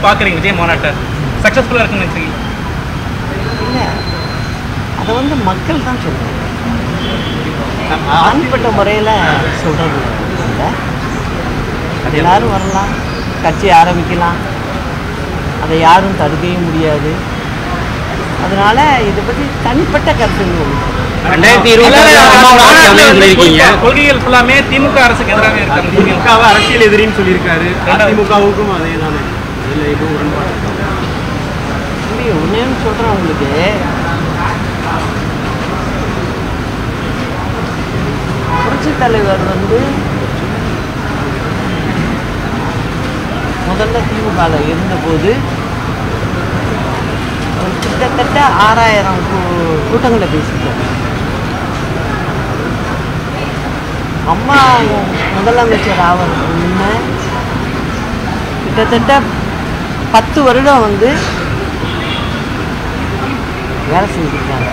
பார்க்குறீங்க விஜய் மாநாட்டை சக்ஸஸ்ஃபுல்லாக இருக்குன்னு நினைக்கிறீங்க இல்லை அதை வந்து மக்கள் தான் சொல்கிறாங்க தனிப்பட்ட முறையில் சொல்கிறது இல்லை எல்லாரும் வரலாம் கட்சி ஆரம்பிக்கலாம் அதை யாரும் தடுக்கவும் முடியாது அதனால இதை பற்றி தனிப்பட்ட கருத்துகள் உண்டு. ரெண்டாயிரத்தி இருபத்தி அம்மாவோட ஆட்சி அமையும் சொல்லியிருக்கீங்க கொள்கைகள் ஃபுல்லாமே திமுக அரசுக்கு எதிராக இருக்காங்க திமுகவை அரசியல் எதிரின்னு சொல்லியிருக்காரு அதிமுகவுக்கும் அதே தானே அதில் எதுவும் உடன்பாடு இருக்கா? தம்பி ஒன்றே சொல்கிறேன் உங்களுக்கு புரட்சித் தலைவர் வந்து முதல்ல திமுகவில் இருந்தபோது அவர் கிட்டத்தட்ட ஆறாயிரம் கூ- கூட்டங்களை பேசிட்டார் அம்மா முதலமைச்சர் ஆவதுக்கு முன்ன கிட்டத்தட்ட பத்து வருடம் வந்து வேலை செஞ்சுருக்காங்க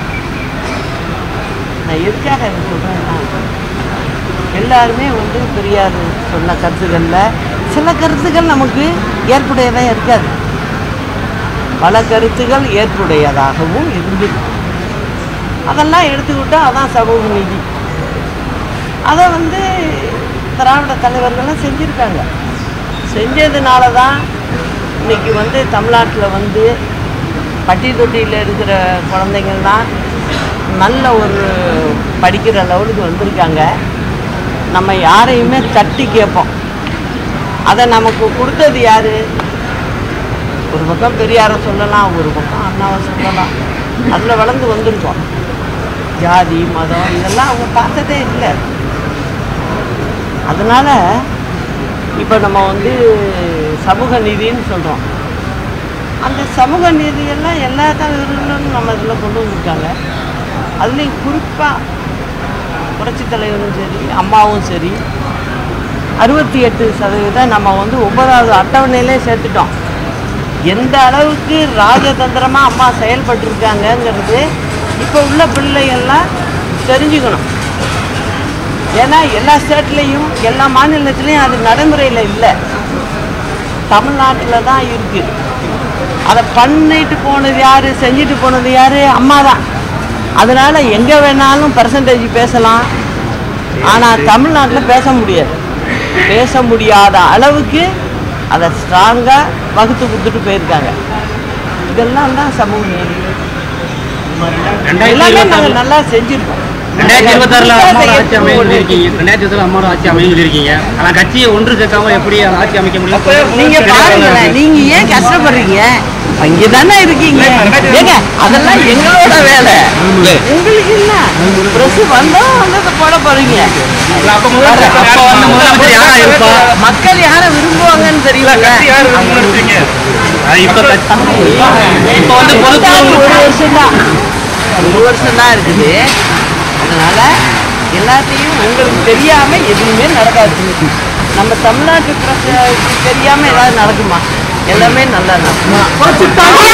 நான் எதுக்காக இதை சொல்கிறேன்னா எல்லாருமே வந்து பெரியார் சொன்ன கருத்துக்களில் சில கருத்துக்கள் நமக்கு ஏற்புடையதாக இருக்காது பல கருத்துக்கள் ஏற்புடையதாகவும் இருந்தது அதெல்லாம் எடுத்துக்கிட்டால் அதான் சமூக நீதி அதை வந்து திராவிட தலைவர்கள்லாம் செஞ்சுருக்காங்க செஞ்சதுனால தான் இன்னைக்கு வந்து தமிழ்நாட்டில் வந்து பட்டி தொட்டியில் இருக்கிற குழந்தைங்கள்லாம் நல்ல ஒரு படிக்கிற லெவலுக்கு வந்திருக்காங்க நம்ம யாரையுமே தட்டி கேட்போம் அதை நமக்கு கொடுத்தது யார் ஒரு பக்கம் பெரியாரை சொல்லலாம் ஒரு பக்கம் அண்ணாவை சொல்லலாம் அதில் வளர்ந்து வந்திருக்கோம் ஜாதி மதம் இதெல்லாம் அவங்க பார்த்ததே இல்லை அதனால் இப்போ நம்ம வந்து சமூக நீதின்னு சொல்கிறோம் அந்த சமூக நீதியெல்லாம் எல்லா தலைவர்களும் நம்ம இதில் கொண்டு வந்திருக்காங்க அதுலேயும் குறிப்பாக புரட்சித் தலைவரும் சரி அம்மாவும் சரி அறுபத்தி எட்டு சதவீதம் நம்ம வந்து ஒன்பதாவது அட்டவணையிலே சேர்த்துட்டோம் எந்த அளவுக்கு ராஜதந்திரமாக அம்மா செயல்பட்டிருக்காங்கங்கிறது இப்போ உள்ள பிள்ளைகள்லாம் தெரிஞ்சுக்கணும் ஏன்னா எல்லா ஸ்டேட்லேயும் எல்லா மாநிலத்திலையும் அது நடைமுறையில் இல்லை தமிழ்நாட்டில் தான் இருக்குது அதை பண்ணிட்டு போனது யார் செஞ்சுட்டு போனது யார் அம்மா தான் அதனால் எங்கே வேணாலும் பர்சன்டேஜ் பேசலாம் ஆனால் தமிழ்நாட்டில் பேச முடியாது பேச முடியாத அளவுக்கு அதை ஸ்ட்ராங்காக வகுத்து கொடுத்துட்டு போயிருக்காங்க இதெல்லாம் தான் சமூக நீதி எல்லாமே நாங்கள் நல்லா செஞ்சுருக்கோம் ரெண்டாயிரத்தி இருபத்தாறுல அம்மாவோட ஆட்சி அமையும் சொல்லியிருக்கீங்க ரெண்டாயிரத்தி இருபத்தாறுல அம்மாவோட ஆட்சி அமையும் சொல்லியிருக்கீங்க ஆனால் கட்சியை ஒன்று சேர்க்காம எப்படி அந்த ஆட்சி அமைக்க முடியும் நீங்க பாருங்களேன் நீங்க ஏன் கஷ்டப்படுறீங்க அங்கே தானே இருக்கீங்க ஏங்க அதெல்லாம் எங்களோட வேலை உங்களுக்கு என்ன பிரஸ் வந்தா வந்ததை போட போறீங்க அப்போ முதல்ல அப்போ வந்து முதலமைச்சர் யாரா இருப்பா? மக்கள் யாரை விரும்புவாங்கன்னு தெரியல கட்சி யார் விரும்புன்னு நினைக்கிறீங்க அது இப்போ கட்சி- இப்போ வந்து பொதுக்குழு ஒரு வருஷம் தான் ஒரு வருஷம் தான் இருக்குது அதனால எல்லாத்தையும் உங்களுக்கு தெரியாம எதுவுமே நடக்காது நம்ம தமிழ்நாட்டு பிரச்சனை தெரியாம ஏதாவது நடக்குமா எல்லாமே நல்லா நடக்கும்